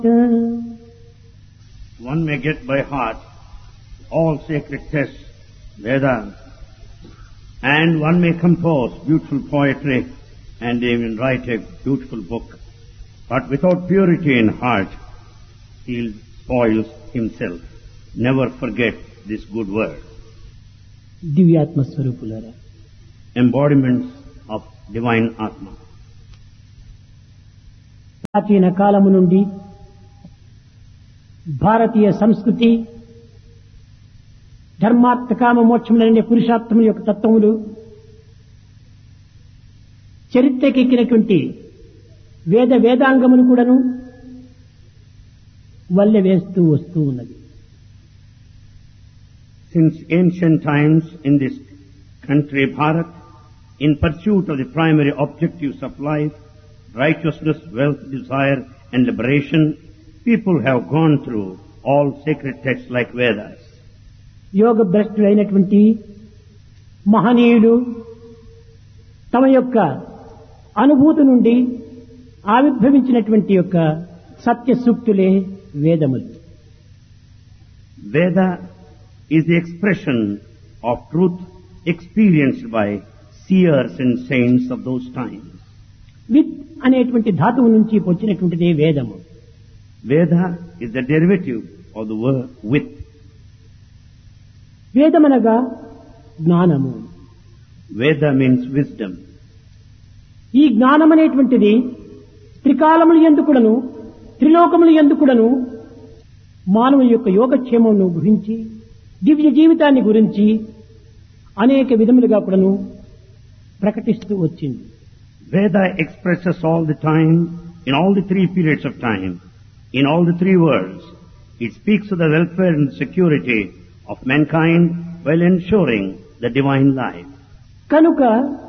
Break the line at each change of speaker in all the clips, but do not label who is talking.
One may get by heart all sacred texts, Vedas, and one may compose beautiful poetry and even write a beautiful book. But without purity in heart, he spoils himself. Never forget this good word.
దివ్యాత్మ స్వరూపులారా
Embodiments of divine Atma.
ప్రాచీన కాలము నుండి భారతీయ సంస్కృతి ధర్మార్థ కామ మోక్షములనే పురుషార్థముల యొక్క తత్వములు చరిత్రకెక్కినటువంటి వేద వేదాంగమును కూడాను వల్లె వేస్తూ వస్తూ ఉన్నది
Since ancient times in this country, Bharat, in pursuit of the primary objectives of life, righteousness, wealth, desire, and liberation, people have gone through all sacred texts like Vedas.
యోగ భ్రష్టులైనటువంటి మహనీయులు తమ యొక్క అనుభూతి నుండి ఆవిర్భవించినటువంటి యొక్క సత్య సూక్తులే వేదములు
Veda is the expression of truth experienced by seers and saints of those times.
విత్ అనేటువంటి ధాతువు నుంచి వచ్చినటువంటిదే వేదము
Veda is the derivative of the word with.
వేదమనగా జ్ఞానము
Veda means wisdom.
ఈ జ్ఞానం అనేటువంటిది త్రికాలములు ఎందుకుడను త్రిలోకములు ఎందుకుడను మానవుని యొక్క యోగక్షేమమును గురించి దివ్య జీవితాన్ని గురించి అనేక విధములుగా కూడాను ప్రకటిస్తూ వచ్చింది
Veda expresses all the time, in all the three periods of time, in all the three worlds. It speaks of the welfare and security of mankind while ensuring the divine life.
కనుక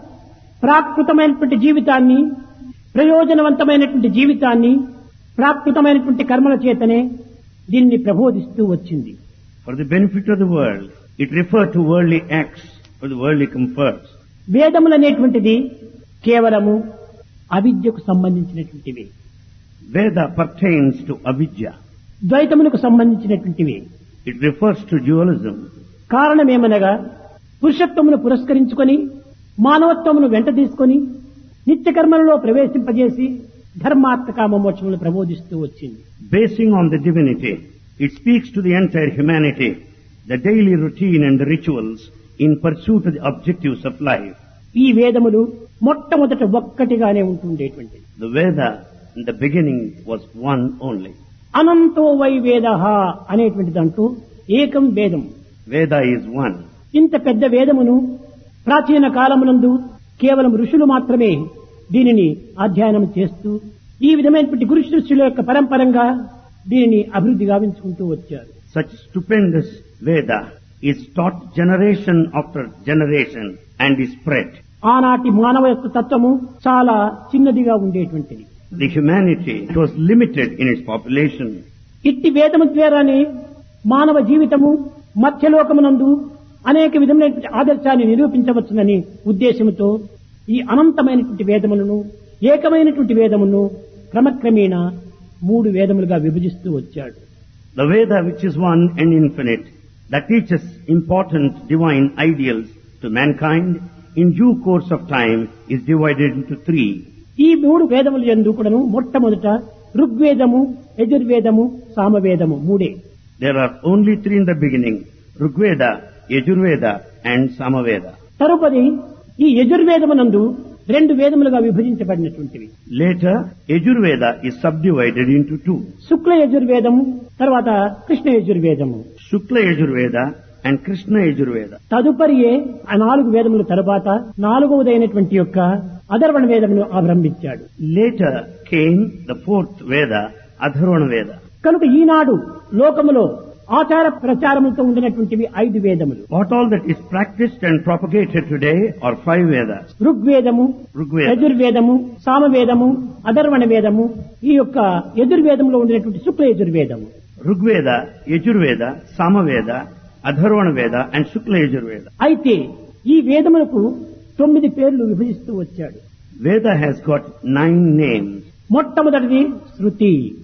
ప్రాకృతమైనటువంటి జీవితాన్ని ప్రయోజనవంతమైనటువంటి జీవితాన్ని ప్రాకృతమైనటువంటి కర్మల చేతనే దీన్ని ప్రబోధిస్తూ వచ్చింది
For the benefit of the world, it referred to worldly acts for the worldly comforts.
వేదములనేటువంటిది కేవలము అవిద్యకు సంబంధించినటువంటివి
Veda pertains to avidya.
ద్వైతములకు సంబంధించినటువంటివి
It refers to dualism.
కారణమేమనగా పురుషత్వమును పురస్కరించుకొని మానవత్వమును వెంట తీసుకొని నిత్య కర్మలలో ప్రవేశింపజేసి ధర్మార్థ కామ మోక్షములను ప్రబోధిస్తూ వచ్చింది
Basing on the divinity, it speaks to the entire humanity, the daily routine and the rituals in pursuit of the objectives of life.
ఈ వేదములు మొట్టమొదట ఒక్కటిగానే ఉంటుండేటువంటిది
The Veda in the beginning was one only.
అనంతో వై వేద అనేటువంటి దాంట్లో ఏకం వేదం
Veda is one.
ఇంత పెద్ద వేదమును ప్రాచీన కాలమునందు కేవలం ఋషులు మాత్రమే దీనిని అధ్యయనం చేస్తూ ఈ విధమైనటువంటి గురు శిష్యుల యొక్క పరంపరంగా దీనిని అభివృద్ధి గావించుకుంటూ వచ్చారు
Such stupendous Veda is taught generation after generation and is spread.
ఆనాటి మానవ యొక్క తత్వము చాలా చిన్నదిగా ఉండేటువంటిది
The humanity was limited in its population.
ఇట్టి వేదము ద్వారానే మానవ జీవితము మధ్యలోకమునందు అనేక విధమైనటువంటి ఆదర్శాన్ని నిరూపించవచ్చునని ఉద్దేశంతో ఈ అనంతమైనటువంటి వేదములను ఏకమైనటువంటి వేదమును క్రమక్రమేణా మూడు వేదములుగా విభజిస్తూ వచ్చాడు
The Veda which is one and infinite, that teaches important divine ideals to mankind, in due course of time is divided into three.
ఈ మూడు వేదములు ఎందు కూడాను మొట్టమొదట ఋగ్వేదము యజుర్వేదము సామవేదము మూడే
There are only three in the beginning, Rigveda, Yajurveda and Samaveda.
తరుపది ఈ యజుర్వేదమునందు రెండు వేదములుగా విభజించబడినటువంటివి
Later, Yajurveda is subdivided into two,
శుక్ల యజుర్వేదము తర్వాత Krishna యజుర్వేదము
Shukla Yajurveda and Krishna Yajurveda.
తదుపరియే ఆ నాలుగు వేదముల తరువాత నాలుగవదైనటువంటి యొక్క అధర్వణ వేదమును ఆరంభించాడు
Later came the fourth Veda, Adharvana Veda.
కనుక ఈనాడు లోకములో ఆచార ప్రచారములతో ఉండినటువంటివి ఐదు వేదములు
What all that is practiced and propagated today are five Vedas.
ఋగ్వేదము
Rigveda,
యజుర్వేదము సామవేదము అధర్వణ వేదము ఈ యొక్క యజుర్వేదంలో ఉండినటువంటి శుక్ల యజుర్వేదము
Rigveda, Yajurveda, Samaveda, Adharvana Veda and Shukla Yajurveda.
అయితే ఈ వేదములకు తొమ్మిది పేర్లు విభజిస్తూ వచ్చాడు
Veda has got nine names.
మొట్టమొదటిది శృతి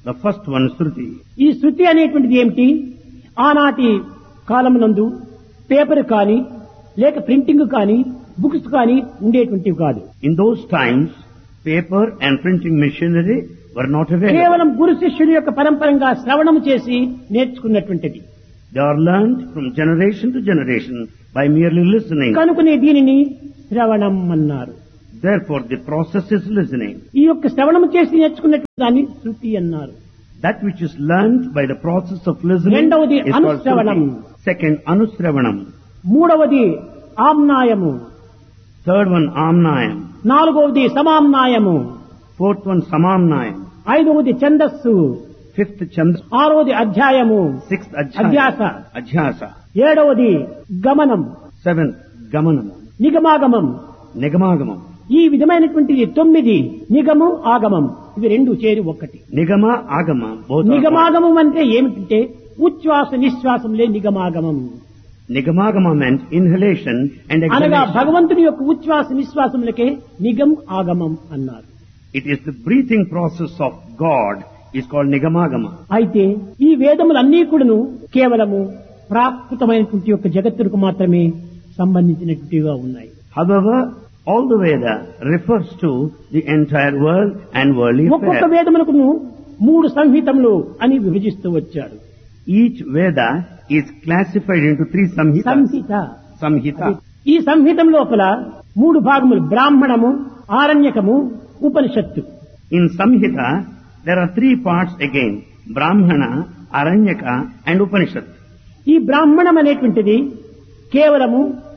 The first one, Shruti.
ఈ శృతి అనేటువంటిది ఏమిటి ఆనాటి కాలమునందు పేపర్ కానీ లేక ప్రింటింగ్ కానీ బుక్స్ కానీ ఉండేటువంటివి కాదు
In those times, paper and printing machinery were not available.
కేవలం గురు శిష్యుడి యొక్క పరంపరంగా శ్రవణం చేసి నేర్చుకున్నటువంటిది
They are learned from generation to generation by merely listening.
కనుకనే దీనిని శ్రవణం అన్నారు
Therefore, the process is listening.
ఈ యొక్క శ్రవణం చేసి నేర్చుకున్నటువంటి దాన్ని శృతి అన్నారు
That which is learned by the process of listening
రెండవది
is called
అనుశ్రవణం.
Shruti. Second, Anusravanam.
మూడవది ఆమ్నాయము
Third one, Amnayam.
నాలుగవది సమామ్నాయము
Fourth one, Samamnayam.
ఐదవది ఛందస్సు
Fifth, Chand.
ఆరవది అధ్యాయము
Sixth,
అధ్యాస.
Adhyasa. Adhyasa.
ఏడవది గమనం
Seventh, Gamanam.
నిగమాగమం
Nigamangamam.
ఈ విధమైనటువంటి తొమ్మిది నిగము ఆగమం ఇవి రెండు చేరి ఒక్కటి
Nigama, Agama. Both are one.
నిగమాగమం అంటే ఏమిటంటే ఉచ్ఛ్వాస నిశ్వాసంలే నిగమాగమం
Nigamagama meant inhalation and
అనగా
exhalation.
భగవంతుని యొక్క ఉచ్ఛ్వాస నిశ్వాసములకే నిగం ఆగమం అన్నారు
It is the breathing process of God is called Nigamagama.
అయితే ఈ వేదములన్నీ కూడాను కేవలము ప్రాకృతమైనటువంటి యొక్క జగత్తుకు మాత్రమే సంబంధించినటువంటివిగా ఉన్నాయి
However, all the Veda refers to the entire world and worldly
ఒక్కొక్క
affairs.
వేదములకు మూడు సంహితములు అని విభజిస్తూ వచ్చాడు
Each Veda is classified into three samhitas.
Samhita
Samhita.
ఈ సంహితం లోపల మూడు భాగములు బ్రాహ్మణము ఆరణ్యకము ఉపనిషత్తు
In Samhita, there are three parts again. Brahmana, Aranyaka and Upanishad.
ఈ బ్రాహ్మణం అనేటువంటిది కేవలము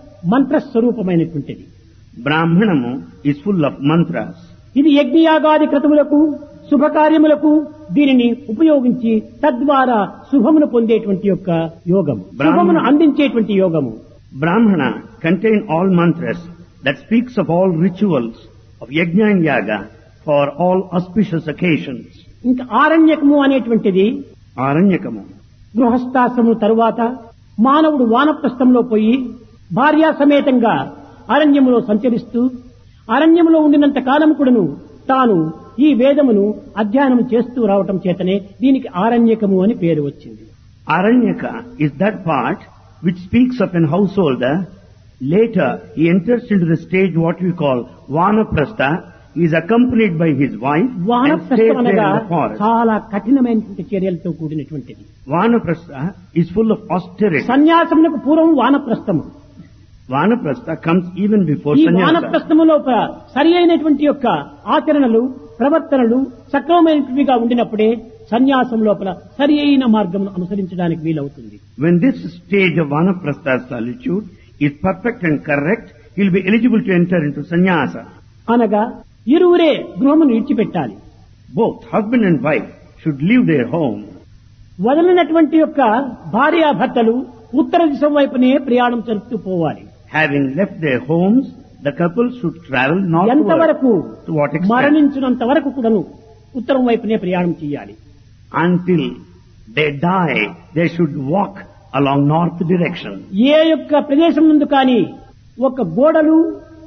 మంత్రస్వరూపమైనటువంటిది
Brahmanamu is full of mantras.
ఇది యజ్ఞయాగాది క్రతువులకు శుభకార్యములకు దీనిని ఉపయోగించి తద్వారా శుభమును పొందేటువంటి యొక్క యోగం
బ్రాహ్మణ-
శుభమును అందించేటువంటి యోగము
Brahmana contain all mantras that speaks of all rituals of yajna and yaga for all auspicious occasions.
ఇంకా ఆరణ్యకము అనేటువంటిది
Aranyakamu.
గృహస్థాశ్రము తరువాత మానవుడు వానప్రస్థంలో పోయి భార్యా సమేతంగా అరణ్యములో సంచరిస్తూ అరణ్యములో ఉండినంత కాలం కూడాను తాను ఈ వేదమును అధ్యయనం చేస్తూ రావటం చేతనే దీనికి ఆరణ్యకము అని పేరు వచ్చింది
Aranyaka is that part which speaks of an householder. Later, he enters into the stage what we call Vanaprastha. He is accompanied by his wife and stays
వానప్రస్థం
there in
అనగా
the forest.
చాలా కఠినమైనటువంటి చర్యలతో కూడినటువంటిది
Vanaprastha is full of austerity.
సన్యాసమునకు పూర్వం వానప్రస్థము
Vanaprastha comes even before
ఈ
sannyasa.
వానప్రస్థములో సరి అయినటువంటి యొక్క ఆచరణలు ప్రవర్తనలు సక్రమమైనవిగా ఉండినప్పుడే సన్యాసం లోపల సరి అయిన మార్గం అనుసరించడానికి వీలవుతుంది
When this stage of Vanaprastha solitude is perfect and correct, he will be eligible to enter into sannyasa.
అనగా ఇరువురే గృహమును విడిచిపెట్టాలి
Both husband and wife should leave their home.
వదలినటువంటి యొక్క భార్యాభర్తలు ఉత్తర దిశ వైపునే ప్రయాణం జరుపుతూ పోవాలి
Having left their homes, the couple should travel northward.
ఎంతవరకు
To what extent?
మరణించినంత వరకు కూడాను ఉత్తరం వైపునే ప్రయాణం చేయాలి
Until they die, they should walk along north direction.
ఏ యొక్క ప్రదేశం ముందు కానీ ఒక గోడలు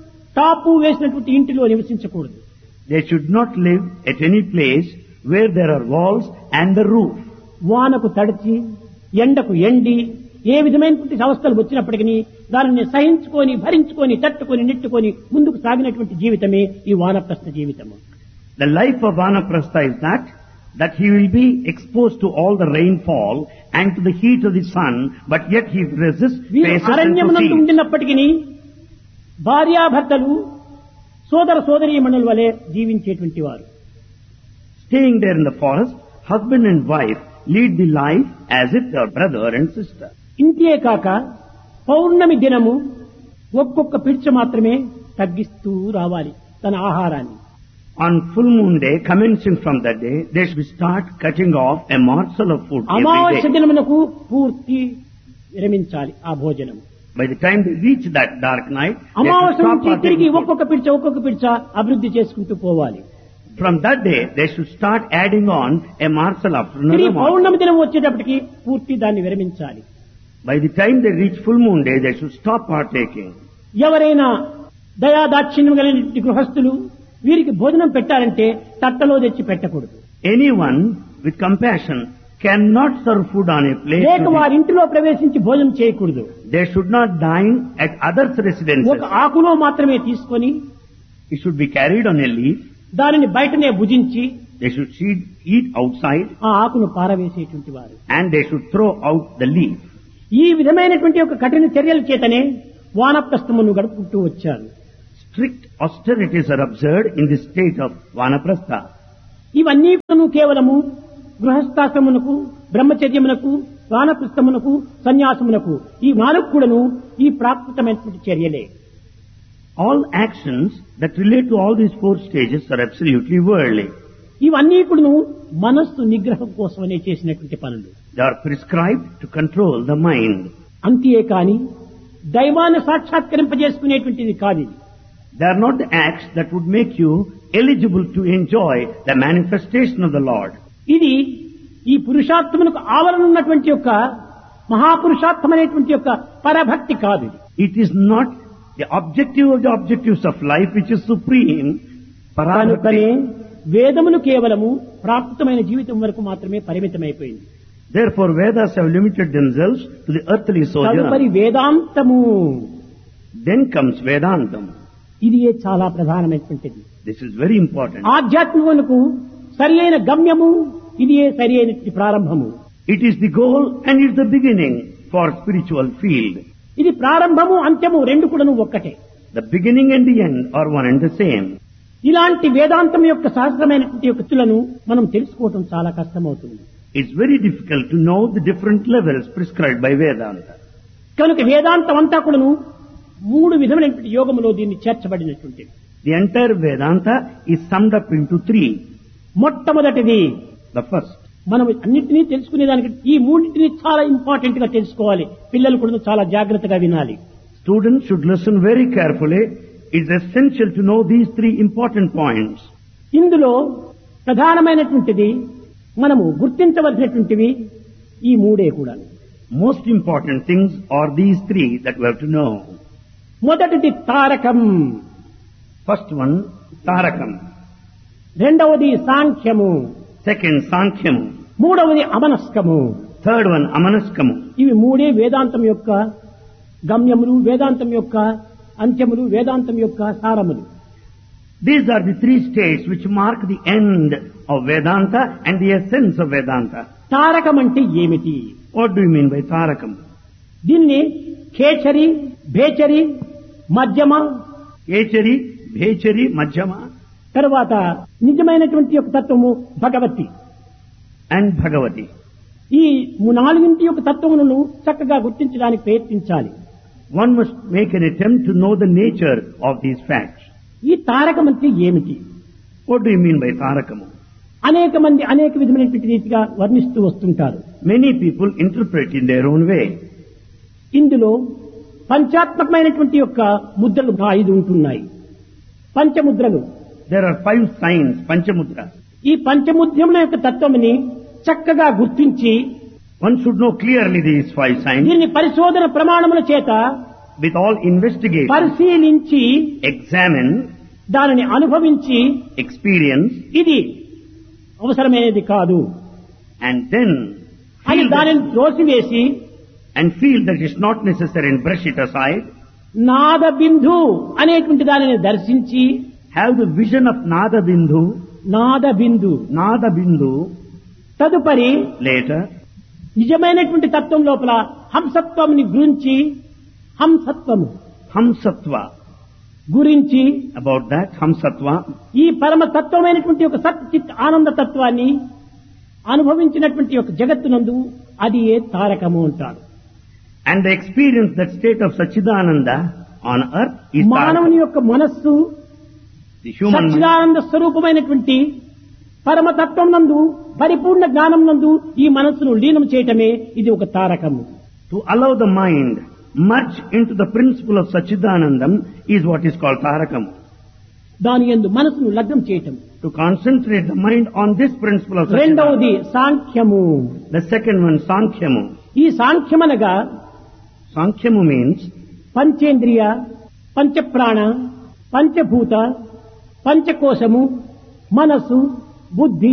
టాపు వేసినటువంటి ఇంటిలో నివసించకూడదు
They should not live at any place where there are walls and the roof.
వానకు తడిచి ఎండకు ఎండి ఏ విధమైనటువంటి అవస్థలు వచ్చినప్పటికీ దానిని సహించుకొని భరించుకొని తట్టుకొని నెట్టుకొని ముందుకు సాగినటువంటి జీవితమే ఈ వానప్రస్థ జీవితము
The life of Vanaprastha is that, that he will be exposed to all the rainfall and to the heat of the sun, but yet he resists,
వీరు
faces and
అరణ్యమునందు
proceeds.
ఉండినప్పటికీ భార్యాభర్తలు సోదర సోదరీమణుల వలె జీవించేటువంటి వారు
Staying there in the forest, husband and wife lead the life as if they are brother and sister.
ఇంతే కాక పౌర్ణమి దినము ఒక్కొక్క పిడిచ మాత్రమే తగ్గిస్తూ రావాలి తన ఆహారాన్ని
On full moon day, commencing from that day, they should start cutting off a morsel of food every
అమావాస్య
day.
దినమునకు పూర్తి విరమించాలి ఆ భోజనం
By the time they reach that dark night, they should
అమావాస్య
stop
నుంచి తిరిగి
partaking food.
ఒక్కొక్క పిడిచ ఒక్కొక్క పిడిచ అభివృద్ధి చేసుకుంటూ పోవాలి
From that day, they should start adding on a morsel after
తిరిగి
another morsel.
పౌర్ణమి దినం వచ్చేటప్పటికి పూర్తి దాన్ని విరమించాలి
By the time they reach full moon day, they should stop partaking.
ఎవరైనా దయాదాక్షిణ్యం కలిగిన గృహస్థులు వీరికి భోజనం పెట్టాలంటే తట్టలో తెచ్చి పెట్టకూడదు
Anyone with compassion cannot serve food on a plate.
లేక
to
వారి ఇంటిలో ప్రవేశించి భోజనం చేయకూడదు
the- They should not dine at others' residences.
ఒక ఆకులో మాత్రమే తీసుకొని
It should be carried on a leaf.
దానిని బయటనే భుజించి
They should eat, eat outside
ఆ ఆకును పారవేసేటువంటి వారు
and they should throw out the leaf.
ఈ విధమైనటువంటి ఒక కఠిన చర్యల చేతనే వానప్రస్థమును గడుపుకుంటూ వచ్చారు
Strict austerities are observed in the state of Vanaprastha.
ఇవన్నీ కూడాను కేవలము గృహస్థాశ్రమునకు బ్రహ్మచర్యమునకు వానప్రస్థమునకు సన్యాసమునకు ఈ నాలుగు కూడాను ఈ ప్రాకృతమైనటువంటి చర్యలే
All actions that relate to all these four stages are absolutely worldly.
ఇవన్నీ కూడాను మనస్సు నిగ్రహం కోసమనే చేసినటువంటి పనులు
They are prescribed to control the mind.
అంతే కాని దైవాన్ని సాక్షాత్కరింపజేసుకునేటువంటిది కాదు ఇది.
They are not the acts that would make you eligible to enjoy the manifestation of the Lord.
ఇది ఈ పురుషార్థమునకు ఆవరణ ఉన్నటువంటి యొక్క మహాపురుషార్థమైనటువంటి యొక్క పరభక్తి కాదు ఇది.
It is not the objective of the objectives of life which is supreme.
కనుకనే
Parabhakti.
వేదములు కేవలము ప్రాకృతమైన జీవితం వరకు మాత్రమే పరిమితమైపోయింది
Therefore Vedas have limited themselves to the earthly
తదుపరి
sojourn.
వేదాంతము
Then comes Vedantam.
ఇది చాలా ప్రధానమైనటువంటిది
This is very important.
ఆధ్యాత్మికమునకు సరి అయిన గమ్యము ఇది సరి అయిన ప్రారంభము
It is the goal and it is the beginning for spiritual field.
ఇది ప్రారంభము అంత్యము రెండు కూడాను ఒక్కటే
The beginning and the end are one and the same.
ఇలాంటి వేదాంతం యొక్క సహస్రమైనటువంటి యొక్క స్థులను మనం తెలుసుకోవటం చాలా కష్టమవుతుంది
It's very difficult to know the different levels prescribed by Vedanta.
కనుక వేదాంతం అంతా కూడాను మూడు విధమైనటువంటి యోగములో దీన్ని చేర్చబడినటువంటిది
The entire Vedanta is summed up into three.
మొట్టమొదటిది
The first,
మనం అన్నింటినీ తెలుసుకునేదానికి ఈ మూడింటిని చాలా ఇంపార్టెంట్ గా తెలుసుకోవాలి పిల్లలు కూడా చాలా జాగ్రత్తగా వినాలి
students should listen very carefully. It's essential to know these three important points.
ఇందులో ప్రధానమైనటువంటిది మనము గుర్తించవలసినటువంటివి ఈ మూడే కూడా
Most important things are these three that we have to know.
మొదటిది తారకం
First one, Tarakam.
రెండవది సాంఖ్యము
Second, Sankhyamu.
మూడవది అమనస్కము
Third one, Amanaskamu.
ఇవి మూడే వేదాంతం యొక్క గమ్యములు వేదాంతం యొక్క అంత్యములు వేదాంతం యొక్క సారములు
These are the three states which mark the end of Vedanta and the essence of Vedanta.
Tarakam అంటే ఏమిటి
What do you mean by Tarakam?
దీన్ని ఖేచరి భేచరి మధ్యమ
Echari, Bhechari, Majjama
తరువాత నిజమైనటువంటి యొక్క తత్వము భగవతి
and Bhagavati.
ఈ ము- నాలుగింటి యొక్క తత్వములను చక్కగా గుర్తించడానికి ప్రయత్నించాలి
One must make an attempt to know the nature of these facts.
ఈ తారకం అంటే ఏమిటి
What do you mean by Tarakamu?
అనేక మంది అనేక విధమైనటువంటి రీతిగా వర్ణిస్తూ వస్తుంటారు
Many people interpret in their own way.
ఇందులో పంచాత్మకమైనటువంటి యొక్క ముద్రలు ఐదు ఉంటున్నాయి పంచముద్రలు
There are five signs, Panchamudra.
ఈ పంచముద్రముల యొక్క తత్వముని చక్కగా గుర్తించి
One should know clearly these five signs
దీన్ని పరిశోధన ప్రమాణముల చేత
with all investigation,
పరిశీలించి
examine,
దానిని అనుభవించి
experience,
ఇది అవసరమైనది కాదు
and then
అని
feel
దానిని
that,
త్రోసివేసి
and feel that it's not necessary and brush it aside.
నాద బిందు అనేటువంటి దానిని దర్శించి
Have the vision of Nada Bindu,
నాద బిందు
Nada Bindu
తదుపరి
later,
నిజమైనటువంటి తత్వం లోపల హంసత్వంని గురించి హంసత్వము
Hamsatva.
గురించి
About that, Hamsatva,
ఈ పరమ తత్వమైనటువంటి ఒక సత్ చిత్ ఆనంద తత్వాన్ని అనుభవించినటువంటి ఒక జగత్తునందు అది ఏ తారకము అంటాడు
and the experience that state of Sachidananda on earth is
మానవుని
Tarakam.
యొక్క మనస్సు
The human mind.
సచ్చిదానంద స్వరూపమైనటువంటి పరమతత్వం నందు పరిపూర్ణ జ్ఞానం నందు ఈ మనస్సును లీనం చేయటమే ఇది ఒక తారకము
To allow the mind merge into the principle of Sachidanandam is what is called Tarakam.
దాని ఎందు మనసును లగ్నం చేయటం
To concentrate the mind on this principle of Sachidanandam.
రెండవది సాంఖ్యము
The second one, Sankhyamu.
ఈ సాంఖ్యమనగా
Sankhyamu means
పంచేంద్రియ పంచప్రాణ పంచభూత పంచకోశము మనస్సు బుద్ధి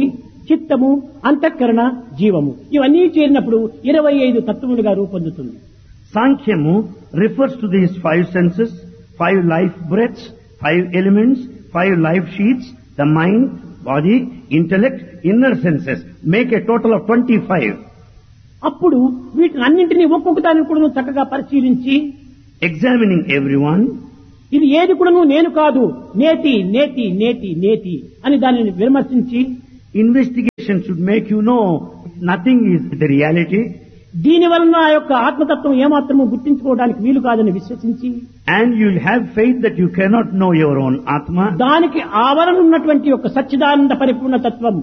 చిత్తము అంతఃకరణ జీవము ఇవన్నీ చేరినప్పుడు ఇరవై ఐదు తత్వములుగా రూపొందుతుంది
Sankhyamu refers to these five senses, five life breaths, five elements, five life sheets, the mind, body, intellect, inner senses. Make a total of 25.
అప్పుడు వీటిని అన్నింటినీ ఒక్కొక్క దాన్ని కూడా చక్కగా పరిశీలించి
Examining everyone,
ఇది ఏది కూడాను నేను కాదు నేతి నేతి నేతి నేతి అని దానిని విమర్శించి
investigation should make you know nothing is the reality
దీని వలన ఆ యొక్క ఆత్మతత్వం ఏమాత్రము గుర్తించుకోవడానికి వీలు కాదని విశ్వసించి
and you'll have faith that you cannot know your own Atma
దానికి ఆవరణ ఉన్నటువంటి యొక్క సచ్చిదానంద పరిపూర్ణ తత్వం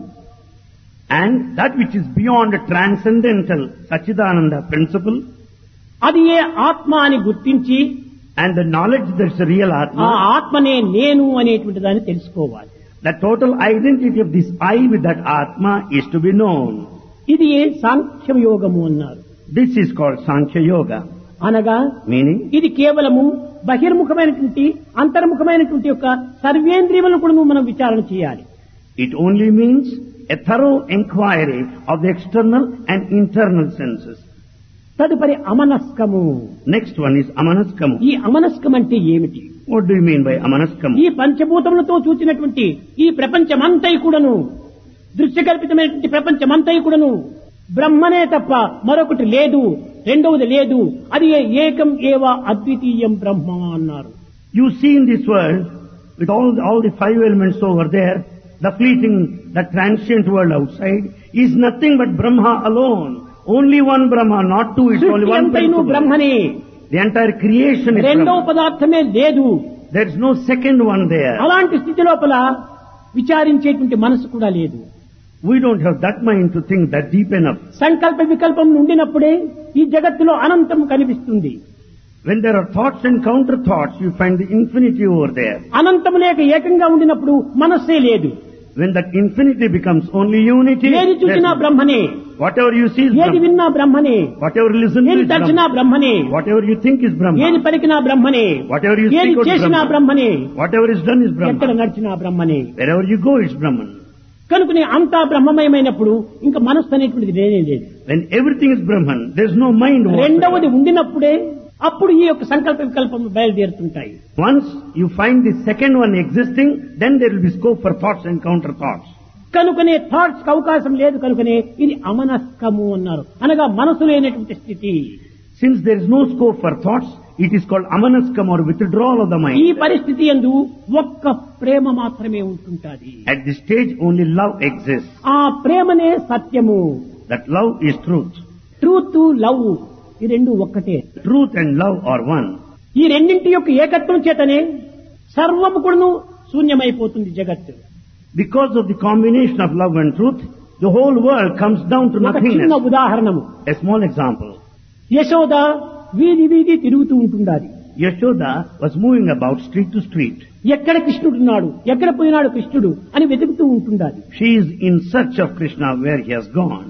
and that which is beyond transcendental Sachidananda principle
అది ఏ ఆత్మ అని గుర్తించి
and the knowledge that's a real
ఆ
Atma,
ఆత్మనే నేను అనేటువంటి దాన్ని తెలుసుకోవాలి
the total identity of this I with that Atma is to be known.
ఇది ఏ సాంఖ్యం యోగము అన్నారు
This is called Sankhya Yoga,
అనగా
meaning
ఇది కేవలము బహిర్ముఖమైనటువంటి అంతర్ముఖమైనటువంటి యొక్క సర్వేంద్రియములను కూడా మనం విచారణ చేయాలి
it only means a thorough inquiry of the external and internal senses.
తదుపరి అమనస్కము
Next one is Amanaskamu.
ఈ అమనస్కం అంటే ఏమిటి
What do you mean by Amanaskamu?
ఈ పంచభూతములతో చూచినటువంటి ఈ ప్రపంచమంతై కూడాను దృశ్యకల్పితమైనటువంటి ప్రపంచమంతై కూడాను బ్రహ్మనే తప్ప మరొకటి లేదు రెండవది లేదు అది ఏ ఏకం ఏవ అద్వితీయం బ్రహ్మ అన్నారు
You see in this world, with all, all the five elements over there, the fleeting, the transient world outside is nothing but Brahma alone. Only one Brahma, not two, it's only
సృష్టి
one
అంతైను
principle.
బ్రహ్మనే
The entire creation is
రెండవ
Brahma.
పదార్థమే లేదు
There is no second one there.
అలాంటి స్థితి లోపల విచారించేటువంటి మనసు కూడా లేదు
We don't have that mind to think that deep enough.
సంకల్ప వికల్పం ఉండినప్పుడే ఈ జగత్తులో అనంతం కనిపిస్తుంది
When there are thoughts and counter thoughts, you find the infinity over there.
అనంతం లేక ఏకంగా ఉండినప్పుడు మనస్సే లేదు
When that infinity becomes only unity,
ఏది చూసినా
there's-
బ్రహ్మనే
whatever you see is
ఏది
Brahma.
విన్నా బ్రహ్మనే
Whatever you listen to
ఏది
is
తలచినా
Brahma.
బ్రహ్మనే
Whatever you think is
ఏది
Brahma.
పలికినా బ్రహ్మనే
Whatever you
ఏది
speak out is
చేసినా
Brahma.
బ్రహ్మనే
Whatever is done is
ఎక్కడ
Brahma.
నడిచినా బ్రహ్మనే
Wherever you go, it's Brahman.
కనుకనే అంతా బ్రహ్మమయమైనప్పుడు ఇంకా మనస్సు అనేటువంటిది లేనే లేదు
When everything is Brahman, there's no mind.
రెండవది
whatsoever.
ఉండినప్పుడే అప్పుడు ఈ యొక్క సంకల్ప వికల్పం బయలుదేరుతుంటాయి
Once you find the second one existing, then there will be scope for thoughts and counter thoughts.
కనుకనే థాట్స్ అవకాశం లేదు కనుకనే ఇది అమనస్కము అన్నారు అనగా మనసు లేనటువంటి స్థితి
Since there is no scope for thoughts, it is called amanaskam or withdrawal of the
ఈ
mind.
పరిస్థితి ఎందు ఒక్క ప్రేమ మాత్రమే ఉంటుంటాది
At this stage, only love exists.
ఆ ప్రేమనే సత్యము
That love is truth.
Truth love ఈ రెండు ఒక్కటే
Truth and love are one.
ఈ రెండింటి యొక్క ఏకత్వం చేతనే సర్వము కూడాను శూన్యమైపోతుంది జగత్తు
Because of the combination of love and truth, the whole world comes down to
ఒక చిన్న
nothingness.
ఉదాహరణము
A small example.
Yashoda వీధి వీధి తిరుగుతూ ఉంటుండాలి
Yashoda was moving about street to street.
ఎక్కడ కృష్ణుడున్నాడు ఎక్కడ పోయినాడు కృష్ణుడు అని వెతుకుతూ ఉంటుండాలి
She is in search of Krishna where he has gone.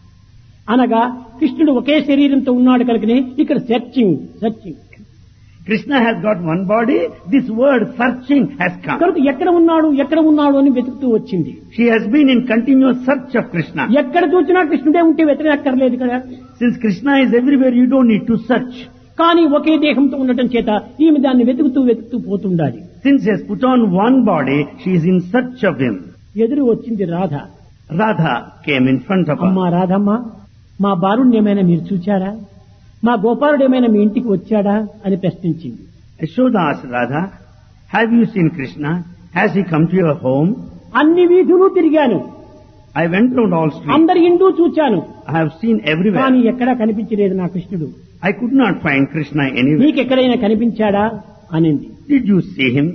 అనగా కృష్ణుడు ఒకే శరీరంతో ఉన్నాడు కనుకనే ఇక్కడ searching searching
Krishna has got one body, this word searching has come.
కనుక ఎక్కడ ఉన్నాడు ఎక్కడ ఉన్నాడు అని వెతుకుతూ వచ్చింది
She has been in continuous search of Krishna.
ఎక్కడ చూసినా కృష్ణుడే ఉంటే వెతకక్కర్లేదు కదా
Since Krishna is everywhere, you don't need to search.
కానీ ఒకే దేహంతో ఉండటం చేత ఈమె దాన్ని వెతుకుతూ వెతుకుతూ పోతుండాలి
Since he has put on one body, she is in search of him.
ఎదురు వచ్చింది Radha
Radha came in front of
అమ్మా
her.
రాధమ్మ మా బారుణ్ణి ఏమైనా మీరు చూచారా మా గోపాలుడు ఏమైనా మీ ఇంటికి వచ్చాడా అని ప్రశ్నించింది
Yashoda asked Radha, have you seen Krishna? Has he come to your home?
అన్ని వీధులు తిరిగాను
I went round all streets.
అందరి ఇంటూ చూచాను
I have seen
కానీ
everywhere.
ఎక్కడా కనిపించలేదు నా కృష్ణుడు
I could not find Krishna anywhere.
నీకెక్కడైనా కనిపించాడా అనింది
Did you see him?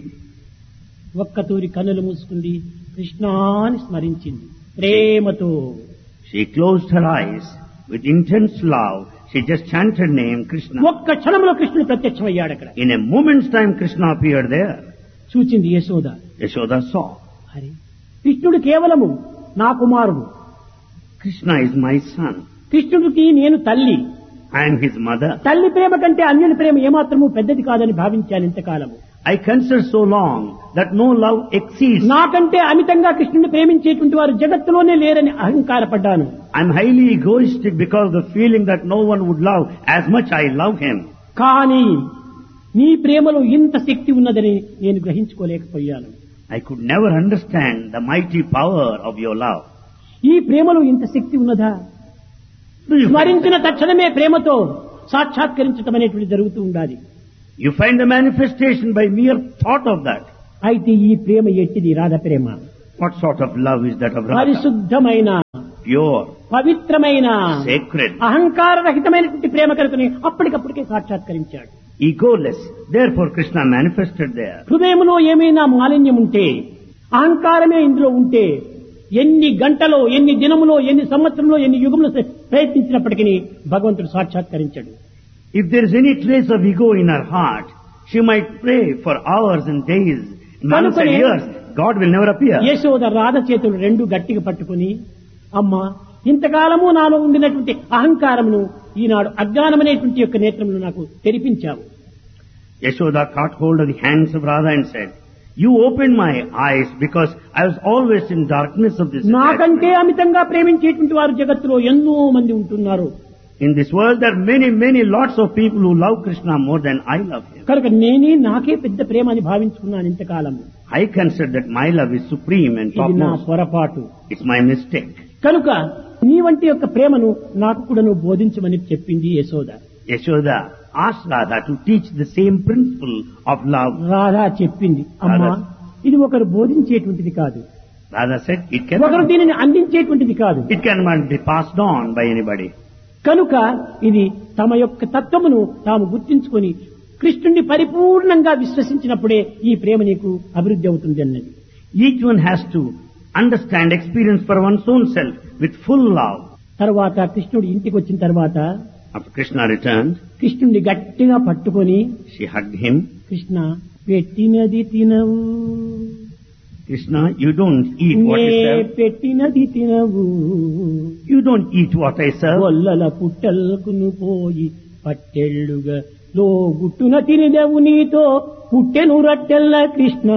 ఒక్క తూరి కన్నులు మూసుకుంది కృష్ణాని స్మరించింది ప్రేమతో
She closed her eyes with intense love. She just chanted name Krishna.
ఒక్క క్షణంలో కృష్ణుడు ప్రత్యక్షమయ్యాడు అక్కడ
In a moment's time, Krishna appeared there.
చూచింది యశోద
Yashoda saw.
హరి కృష్ణుడు కేవలము నా కుమారుడు
Krishna is my son.
కృష్ణుడికి నేను తల్లి
I am his mother.
తల్లి ప్రేమ కంటే అన్యుని ప్రేమ ఏమాత్రము పెద్దది కాదని భావించాను ఇంతకాలము
I consider so long that no love exceeds.
నాకంటే అమితంగా కృష్ణుని ప్రేమించేటువంటి వారు జగత్తులోనే లేరని అహంకారపడ్డాను
I'm highly egoistic because of the feeling that no one would love as much I love him.
కానీ నీ ప్రేమలో ఇంత శక్తి ఉన్నదని నేను గ్రహించుకోలేకపోయాను
I could never understand the mighty power of your love.
ఈ ప్రేమలో ఇంత శక్తి ఉన్నదా
Do you find,
స్మరించిన తక్షణమే ప్రేమతో సాక్షాత్కరించటం అనేటువంటి జరుగుతూ ఉండాలి
you find the manifestation by mere thought of that.
అయితే ఈ ప్రేమ ఎట్టిది రాధ ప్రేమ
What sort of love is that of Radha?
పరిశుద్ధమైన
Pure,
పవిత్రమైన
sacred,
అహంకార రహితమైనటువంటి ప్రేమ కనుకని అప్పటికప్పటికే సాక్షాత్కరించాడు
egoless. Therefore Krishna manifested there.
హృదయంలో ఏమైనా మాలిన్యం ఉంటే అహంకారమే ఇందులో ఉంటే ఎన్ని గంటలో ఎన్ని దినములో ఎన్ని సంవత్సరంలో ఎన్ని యుగంలో ప్రయత్నించినప్పటికీ భగవంతుడు సాక్షాత్కరించాడు
If there is any trace of ego in her heart, she might pray for hours and days, months and
కనుకనే-
years. God will never appear.
Yashoda Radha చేతులు రెండు గట్టిగా పట్టుకుని అమ్మా ఇంతకాలము నాలో ఉండినటువంటి అహంకారమును ఈనాడు అజ్ఞానమనేటువంటి యొక్క నేత్రములు నాకు తెరిపించావు
Yashoda caught hold of the hands of Radha and said, You opened my eyes because I was always in darkness of this
నాకంటే
attachment.
అమితంగా ప్రేమించేటువంటి వారు జగత్తులో ఎన్నో మంది ఉంటున్నారు
In this world there are many, many lots of people who love Krishna more than I love him.
కనుక నేనే నాకే పెద్ద ప్రేమ అని భావించుకున్నాను ఇంతకాలము
I consider that my love is supreme and
ఇది నా
topmost.
పొరపాటు
It's my mistake.
కనుక నీ వంటి యొక్క ప్రేమను నాకు కూడా నువ్వు బోధించమని చెప్పింది Yashoda
Yashoda asked Radha to teach the same principle of love.
Radha చెప్పింది అమ్మా
రాధా.
ఇది ఒకరు బోధించేటువంటిది కాదు
Radha said, It
ఒకరు
cannot,
దీనిని అందించేటువంటిది కాదు
it cannot be passed on by anybody.
కనుక ఇది తమ యొక్క తత్వమును తాము గుర్తించుకొని కృష్ణుణ్ణి పరిపూర్ణంగా విశ్వసించినప్పుడే ఈ ప్రేమ నీకు అభివృద్ధి అవుతుంది అన్నది
Each one has to understand, experience for one's own self with full love.
తర్వాత కృష్ణుడు ఇంటికి వచ్చిన తర్వాత
After Krishna returned,
కృష్ణుడిని గట్టిగా పట్టుకొని
she hugged him.
కృష్ణ పెట్టినది తినవు
Krishna, you don't eat what
నే
you serve.
పెట్టినది తినవు
You don't eat what I serve.
గొల్లల పుట్టల్కును పోయి పట్టెళ్ళుగా లో గుట్టున తినిదెవు నీతో పుట్టెను రట్టెల్ల Krishna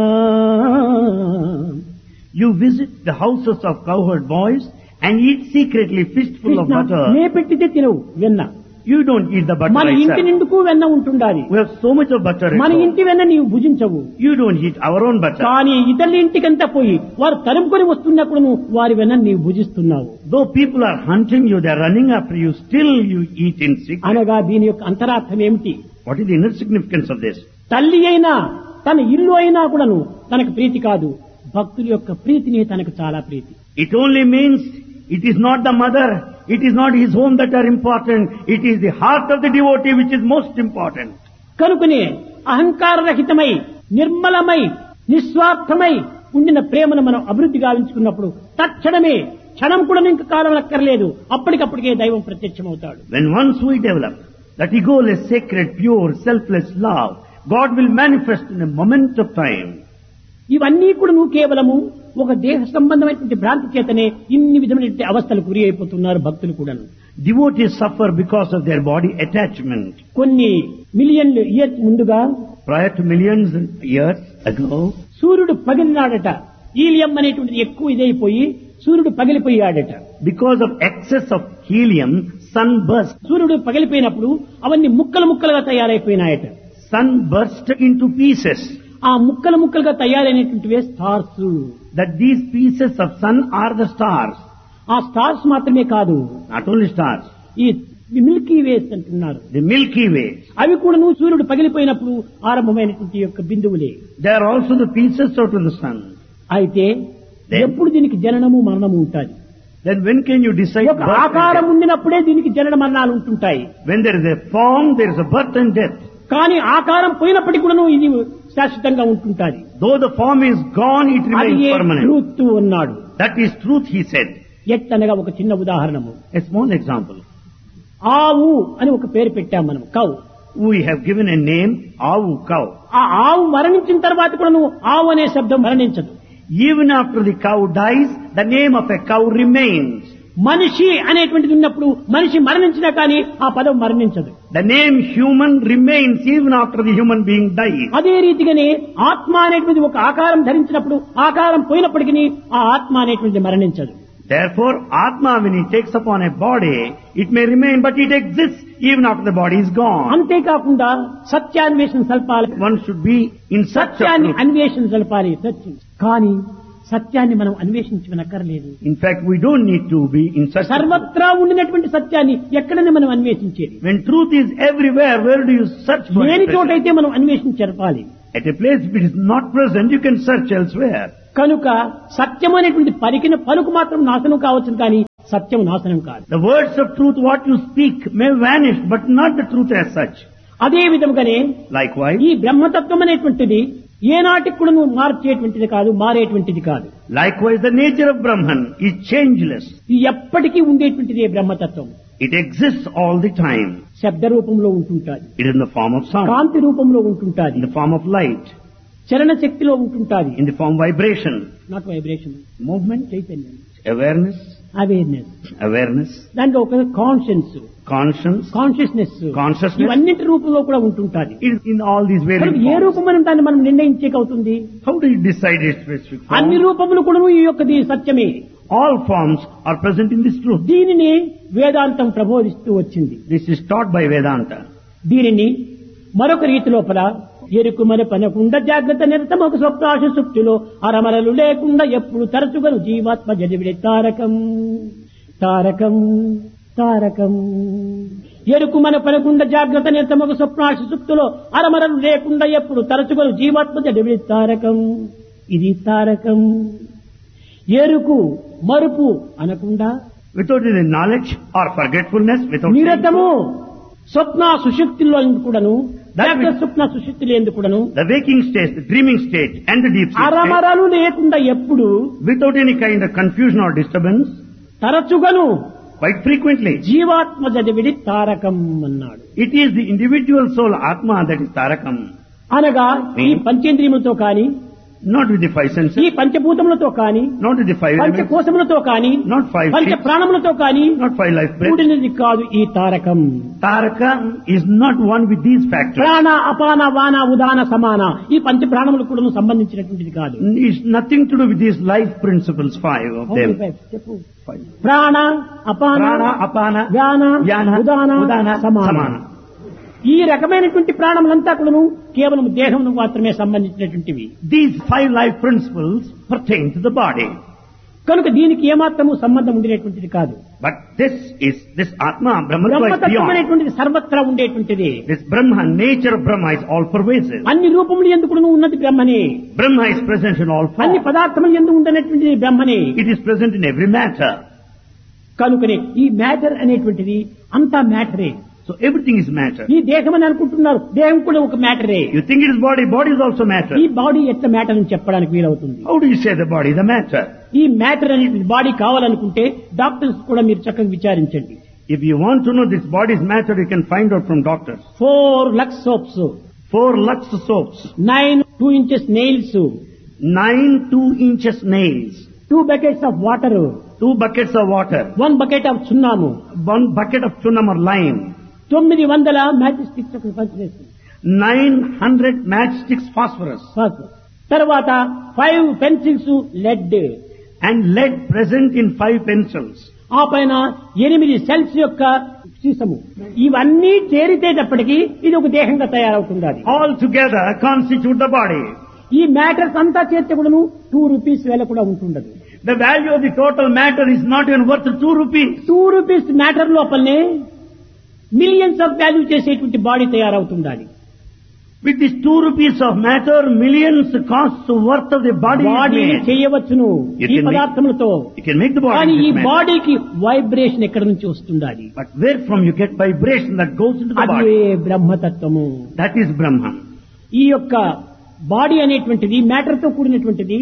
You visit the houses of cowherd boys and eat secretly fistful of
Krishna
butter.
నే పెట్టితే తినవు వెన్న
You don't eat the butter
మన
I
ఇంటి
serve.
నిండుకు వెన్న ఉంటుండాలి
We have so much of butter at
మన
home.
ఇంటి వెన్న నీవు భుజించవు
You don't eat our own butter.
కానీ ఇతరుల ఇంటికంతా పోయి వారు తరుముకొని వస్తున్నప్పుడు నువ్వు వారి వెన్న నీవు భుజిస్తున్నావు
Though people are hunting you, they are running after you, still you eat in secret.
అనగా దీని యొక్క అంతరార్థం ఏమిటి
What is the inner significance of this?
తల్లి అయినా తన ఇల్లు అయినా కూడాను తనకు ప్రీతి కాదు భక్తుల యొక్క ప్రీతిని తనకు చాలా ప్రీతి
It only means it is not the mother, it is not his home that are important, it is the heart of the devotee which is most important.
కనుకనే అహంకార రహితమై నిర్మలమై నిస్వార్థమై ఉండిన ప్రేమను మనం అభివృద్ధి గావించుకున్నప్పుడు తక్షణమే క్షణం కూడా ఇంక కాలం అక్కర్లేదు అప్పటికప్పటికే దైవం ప్రత్యక్షమవుతాడు
When once we develop that egoless, sacred, pure, selfless love, God will manifest in a moment of time.
ఇవన్నీ కూడా నువ్వు కేవలము ఒక దేహ సంబంధమైనటువంటి భ్రాంతి చేతనే ఇన్ని విధమైనటువంటి అవస్థలు గురి అయిపోతున్నారు భక్తులు కూడాను
Devotees suffer because of their body attachment.
కొన్ని మిలియన్లు ఇయర్స్ ముందుగా
Prior to millions of years ago,
సూర్యుడు పగిలినాడట ఈలియం అనేటువంటిది ఎక్కువ ఇదైపోయి సూర్యుడు పగిలిపోయాడట
because of excess of helium, sun burst.
సూర్యుడు పగిలిపోయినప్పుడు అవన్నీ ముక్కలు ముక్కలుగా తయారైపోయినాయట
Sun burst into pieces.
ఆ ముక్కలు ముక్కలుగా తయారైనటువంటివే stars
That these pieces of sun are the stars.
ఆ స్టార్స్ మాత్రమే కాదు
Not only stars.
ఈ మిల్కీ వేస్ అంటున్నారు
The Milky Way.
అవి కూడా నువ్వు సూర్యుడు పగిలిపోయినప్పుడు ఆరంభమైనటువంటి యొక్క బిందువులే
They are also the pieces out of the sun.
అయితే
Then-
ఎప్పుడు దీనికి జననము మరణము ఉంటుంది
Then when can you decide
ఒక
birth and
ఆకారం
death?
ఉండినప్పుడే దీనికి జనన మరణాలు ఉంటుంటాయి
When there is a form, there is a birth and death.
కానీ ఆకారం పోయినప్పటికీ కూడా ఇది శాశ్వతంగా ఉంటుంటాది
Though the form is gone, it
అది
remains permanent.
ట్రూత్ ఉన్నాడు
That is truth, he said.
ఎట్టనగా ఒక చిన్న ఉదాహరణము
A small example.
ఆవు అని ఒక పేరు పెట్టాం మనం cow
We have given a name, Avu cow.
ఆ ఆవు మరణించిన తర్వాత కూడా నువ్వు ఆవు అనే శబ్దం మరణించదు
Even after the cow dies, the name of a cow remains.
మనిషి అనేటువంటిది ఉన్నప్పుడు మనిషి మరణించినా కానీ ఆ పదం మరణించదు
The name human remains even after the human being dies.
అదే రీతిగానే ఆత్మ అనేటువంటిది ఒక ఆకారం ధరించినప్పుడు ఆకారం పోయినప్పటికీ ఆ ఆత్మ అనేటువంటిది మరణించదు
Therefore, Atma, when it takes upon a body, it may remain, but it exists even after the body is gone.
అంతేకాకుండా సత్యాన్వేషణ సల్పాలి
One should be in such a
సత్యాన్ని
truth.
అన్వేషణ సల్పాలి సత్యం కానీ సత్యాన్ని మనం అన్వేషించనక్కర్లేదు
In fact, we don't need to be in such a truth.
సర్వత్రా ఉండినటువంటి సత్యాన్ని ఎక్కడనే మనం అన్వేషించేది
When truth is everywhere, where do you search for
లేని
it?
చోటైతే మనం అన్వేషించరపాలి
At a place if it is not present, you can search elsewhere.
కనుక సత్యం అనేటువంటి పలికిన పలుకు మాత్రం నాశనం కావచ్చు కానీ సత్యం నాశనం కాదు
The words of truth, what you speak, may vanish, but not the truth as such.
అదే విధముగానే
Likewise,
ఈ బ్రహ్మతత్వం అనేటువంటిది ఏనాటికి కూడా నువ్వు మార్చేటువంటిది కాదు మారేటువంటిది కాదు
likewise, the nature of Brahman is changeless.
ఇది ఎప్పటికీ ఉండేటువంటిది బ్రహ్మతత్వం
It exists all the time.
శబ్ద రూపంలో ఉంటుంటాది
It is in the form of sound,
కాంతి రూపంలో ఉంటుంటాది
in the form of light,
చలన శక్తిలో ఉంటుంటాది
in the form of vibration,
not vibration
movement,
చైతన్యం
awareness,
అవేర్నెస్
awareness,
దాంట్లో ఒక కాన్షియన్స్
conscience.
Consciousness
Consciousness.
ఇవన్నింటి రూపంలో కూడా ఉంటుంటాది
It is in all these
కనుక
various
ఏ
forms.
రూపం మనం దాన్ని మనం నిర్ణయించేకవుతుంది
How do you decide its specific
అన్ని
form?
రూపములు కూడా ఈ యొక్కది సత్యమే
All forms are present in this truth.
దీనిని వేదాంతం ప్రబోధిస్తూ వచ్చింది
This is taught by Vedanta.
దీనిని మరొక రీతి లోపల ఎరుకు మన పనకుండా జాగ్రత్త నిరతమొక స్వప్నాశ సుప్తిలో అరమరలు లేకుండా ఎప్పుడు తరచుగను జీవాత్మ జడివిడే తారకం తారకం తారకం ఎరుకు మన పనకుండా జాగ్రత్త నిరతమొక స్వప్నాశ సుప్తిలో అరమరలు లేకుండా ఎప్పుడు తరచుగను జీవాత్మ జడివిడే తారకం ఇది తారకం ఎరుకు మరుపు అనకుండా
Without any knowledge or forgetfulness, without
నిరతము స్వప్న సుశక్తిలో కూడాను
That
జాగ్రత్త
means-
స్వప్న సుశక్తిలో ఎందుకు కూడాను
the waking state, the dreaming state, and the deep sleep state,
అరమరలు లేకుండా ఎప్పుడు
without any kind of confusion or disturbance,
తరచుగను
quite frequently.
జీవాత్మ జడివిడి తారకం అన్నాడు
It is the individual soul, Atma, that is Tarakam.
అనగా ఈ పంచేంద్రియములతో కాని
Not with the five senses,
ఈ పంచభూతములతో కాని
not with the five elements,
పంచకోశములతో కాని
not five
పంచ
ships,
ప్రాణములతో కాని
not five life breaths.
కూడినది కాదు ఈ Tarakam
Tarakam is not one with these factors.
ప్రాణ అపాన వాన ఉదాన సమాన ఈ పంచ ప్రాణములు కూడా సంబంధించినటువంటిది కాదు
It's nothing to do with these life principles, five of them.
చెప్పు
Five.
ప్రాణ అపాన
Prana, Apana,
వ్యాన
Vyana,
ఉదాన
Udana,
సమాన
Samana.
ఈ రకమైనటువంటి ప్రాణములంతా కూడాను కేవలం దేహమును మాత్రమే సంబంధించినటువంటివి
These five life principles pertain to the body.
కనుక దీనికి ఏమాత్రము సంబంధం ఉండేటువంటిది కాదు
But this is, this Atma, Brahma is
బ్రహ్మతత్వం
beyond.
అనేటువంటిది సర్వత్రా ఉండేటువంటిది
This Brahma, nature of Brahma is all pervasive.
అన్ని రూపములు ఎందుకు ఉన్నది బ్రహ్మనే
Brahma is present in all
అన్ని
forms.
పదార్థములు ఎందుకు ఉండనటువంటిది బ్రహ్మనే
It is present in every matter.
కనుకనే ఈ మ్యాటర్ అనేటువంటిది అంతా మ్యాటరే
So everything is matter.
ఈ దేహం అని అనుకుంటున్నారు దేహం కూడా ఒక మ్యాటరే
You think it is body, body is also matter.
ఈ బాడీ ఎట్లా మ్యాటర్ అని చెప్పడానికి వీలవుతుంది
How do you say the body is a matter?
ఈ మ్యాటర్ అనేది బాడీ కావాలనుకుంటే డాక్టర్స్ కూడా మీరు చక్కగా విచారించండి
If you want to know this body's matter, you can find out from doctors.
Four Lux soaps
Four Lux soaps,
nine two inches nails
nine two inches nails,
two buckets of water
two buckets of water,
one bucket of సున్నాము
one bucket of chunam or lime,
తొమ్మిది వందల matchsticks ఒక పంచివేస్తుంది
nine hundred matchsticks phosphorus,
తర్వాత five pencils lead
and lead present in five pencils.
ఆ పైన ఎనిమిది cells యొక్క సీసము ఇవన్నీ చేరితేటప్పటికి ఇది ఒక దేహంగా తయారవుతుంది అది
All together constitute the body.
ఈ మ్యాటర్స్ అంతా చేర్చే కూడాను టూ రూపీస్ వేల కూడా ఉంటుండదు
The value of the total matter is not even worth two rupees.
Two rupees matter లోపలనే మిలియన్స్ ఆఫ్ వాల్యూ చేసేటువంటి బాడీ తయారవుతుండాలి
With these two rupees of matter, millions costs worth of the body is
body
made.
చేయవచ్చును
You
ఈ
can make-
పదార్థములతో
You can make the body
కానీ
with
ఈ
this matter.
బాడీకి vibration ఎక్కడి నుంచి వస్తుండాలి
But where from you get vibration that goes into the
అదే
body?
బ్రహ్మతత్వము
That is Brahman.
ఈ యొక్క బాడీ అనేటువంటిది మ్యాటర్ తో కూడినటువంటిది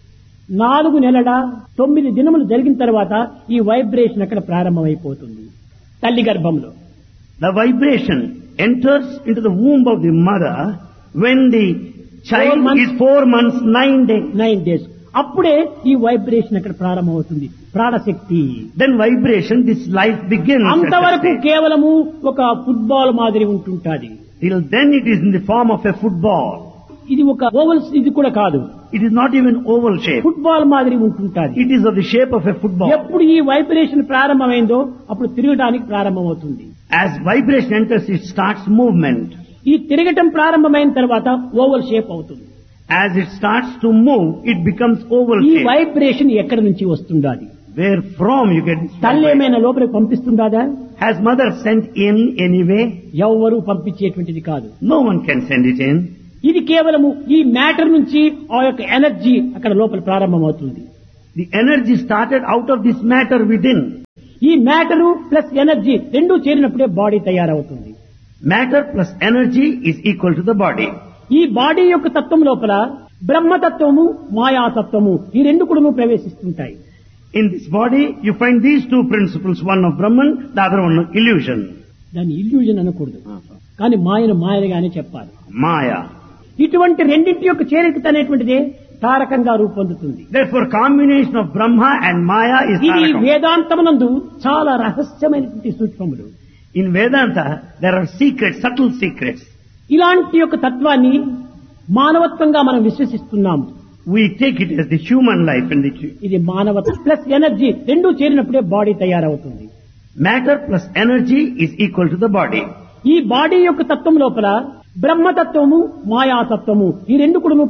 నాలుగు నెలల తొమ్మిది దినములు జరిగిన తర్వాత ఈ వైబ్రేషన్ అక్కడ ప్రారంభమైపోతుంది తల్లి గర్భంలో
The vibration enters into the womb of the mother when the
Four
child
months.
is four months, nine days.
Nine days అప్పుడే ఈ వైబ్రేషన్ అక్కడ ప్రారంభమవుతుంది ప్రాణశక్తి
Then vibration, this life begins. at that
అంతవరకు
stage.
కేవలము ఒక ఫుట్బాల్ మాదిరి ఉంటుంటాది
Till then it is in the form of a football.
ఇది ఒక ఓవల్స్ ఇది కూడా కాదు
It is not even oval shape.
Football మాదిరి ఉంటుంటాది
It is of the shape of a football.
ఎప్పుడు ఈ వైబ్రేషన్ ప్రారంభమైందో అప్పుడు తిరగడానికి ప్రారంభమవుతుంది
As vibration enters, it starts movement.
ఈ తిరగటం ప్రారంభమైన తర్వాత ఓవల్ షేప్ అవుతుంది
As it starts to move, it becomes oval
ఈ
shape.
వైబ్రేషన్ ఎక్కడి నుంచి వస్తుండాది
Where from you get this
తల్లి
vibration?
ఏమైనా లోపలికి పంపిస్తుందాదా
Has mother sent in anyway?
ఎవ్వరూ పంపించేటువంటిది కాదు
No one can send it in.
ఇది కేవలము ఈ మ్యాటర్ నుంచి ఆ యొక్క ఎనర్జీ అక్కడ లోపల ప్రారంభమవుతుంది
The energy started out of this matter within.
ఈ మ్యాటరు ప్లస్ ఎనర్జీ రెండూ చేరినప్పుడే బాడీ తయారవుతుంది
Matter plus energy is equal to the body.
ఈ బాడీ యొక్క తత్వం లోపల బ్రహ్మతత్వము మాయాతత్వము ఈ రెండు కూడా ప్రవేశిస్తుంటాయి
In this body, you find these two principles, one of Brahman, the other one of illusion.
దాన్ని ఇల్యూజన్ అనకూడదు కానీ మాయను మాయగానే చెప్పాలి
Maya.
ఇటువంటి రెండింటి యొక్క చేరిక అనేటువంటిదే తారకంగా రూపొందుతుంది
Therefore, combination of Brahma and Maya is
ఇది
Tarakam.
వేదాంతమునందు చాలా రహస్యమైనటువంటి సూక్ష్మములు
In Vedanta, there are secrets, subtle secrets.
ఇలాంటి యొక్క తత్వాన్ని మానవత్వంగా మనం విశ్వసిస్తున్నాము
We take it as the human life and the
ఇది మానవత్వం ప్లస్ ఎనర్జీ రెండూ చేరినప్పుడే బాడీ తయారవుతుంది
matter plus energy is equal to the body.
ఈ బాడీ యొక్క తత్వం లోపల బ్రహ్మతత్వము మాయాతత్వము ఈ రెండు కూడా